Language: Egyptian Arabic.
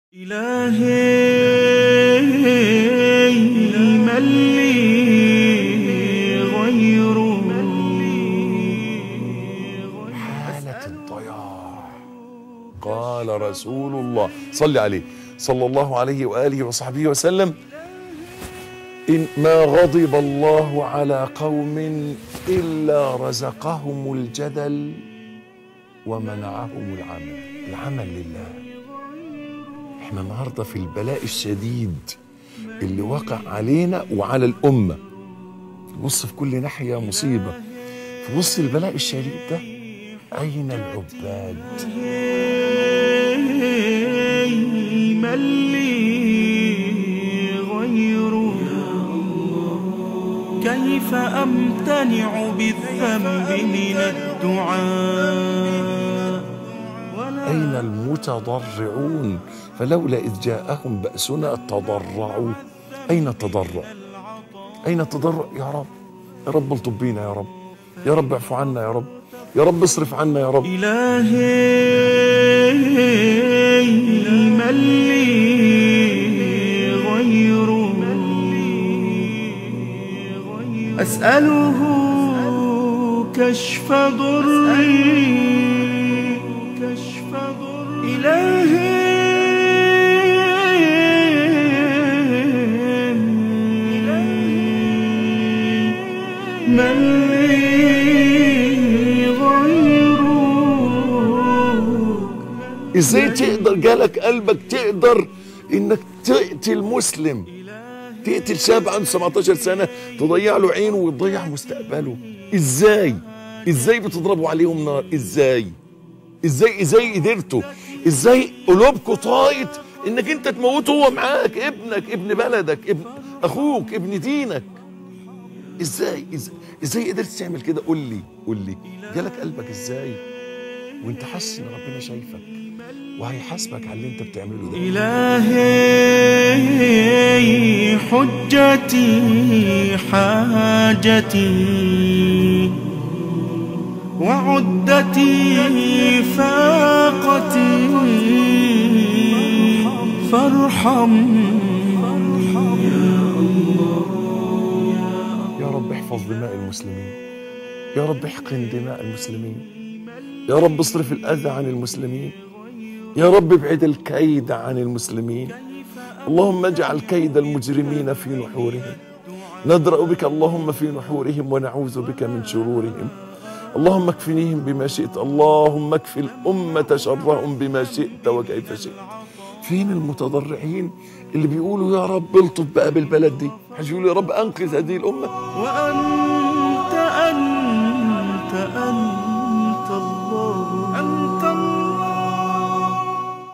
إلهي من لي غيره حالة الضياع قال رسول الله صل عليه صلى الله عليه وآله وصحبه وسلم إن ما غضب الله على قوم إلا رزقهم الجدل ومنعهم العمل العمل لله احنا النهارده في البلاء الشديد اللي وقع علينا وعلى الأمة بص في كل ناحية مصيبة في وسط البلاء الشديد ده أين العباد من لي غيره كيف أمتنع بالذنب من الدعاء أين المتضرعون فلولا إذ جاءهم بأسنا تضرعوا أين التضرع أين التضرع يا رب يا رب الطب بينا يا رب يا رب اعفو عنا يا رب يا رب اصرف عنا يا رب إلهي من لي غيره أسأله كشف ضري كشف ضري إلهي من لي غيره ازاي تقدر جالك قلبك تقدر انك تقتل مسلم تقتل شاب عنده 17 سنه تضيع له عينه وتضيع مستقبله ازاي ازاي بتضربوا عليهم نار ازاي ازاي ازاي قدرتوا ازاي قلوبكم طايت انك انت تموته هو معاك ابنك ابن بلدك ابن اخوك ابن دينك ازاي ازاي, إزاي قدرت تعمل كده قول لي قول لي جالك قلبك ازاي وانت حاسس ان ربنا شايفك وهيحاسبك على اللي انت بتعمله ده إلهي حجتي حاجتي وعدتي فاقتي فارحم يا رب احفظ دماء المسلمين يا رب احقن دماء المسلمين يا رب اصرف الأذى عن المسلمين يا رب ابعد الكيد عن المسلمين اللهم اجعل كيد المجرمين في نحورهم ندرأ بك اللهم في نحورهم ونعوذ بك من شرورهم اللهم اكفنيهم بما شئت اللهم اكفي الأمة شرهم بما شئت وكيف شئت فين المتضرعين اللي بيقولوا يا رب الطف بقى بالبلد دي هيقولوا يا رب انقذ هذه الامه وأنت أنت أنت